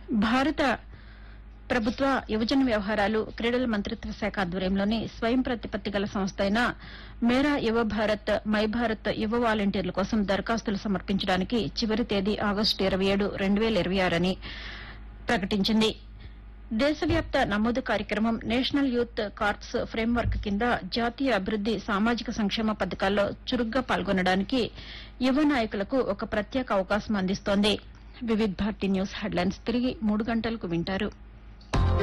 భారత ప్రభుత్వ యువజన వ్యవహారాలు క్రీడల మంత్రిత్వ శాఖ ఆధ్వర్యంలోని స్వయం ప్రతిపత్తి గల సంస్థ అయిన మేరా యువ భారత్ మై భారత్ యువ వాలంటీర్ల కోసం దరఖాస్తులు సమర్పించడానికి చివరి తేదీ ఆగస్టు ఇరవై ఏడు రెండు వేల ఇరవై ఆరు అని ప్రకటించింది దేశవ్యాప్త నమోదు కార్యక్రమం నేషనల్ యూత్ కార్ప్స్ ఫ్రేమ్వర్క్ కింద జాతీయ అభివృద్ది సామాజిక సంక్షేమ పథకాల్లో చురుగ్గా పాల్గొనడానికి యువ నాయకులకు ఒక ప్రత్యేక అవకాశం అందిస్తోంది వివిధ్ భారతి న్యూస్ హెడ్లైన్స్ తిరిగి మూడు గంటలకు వింటారు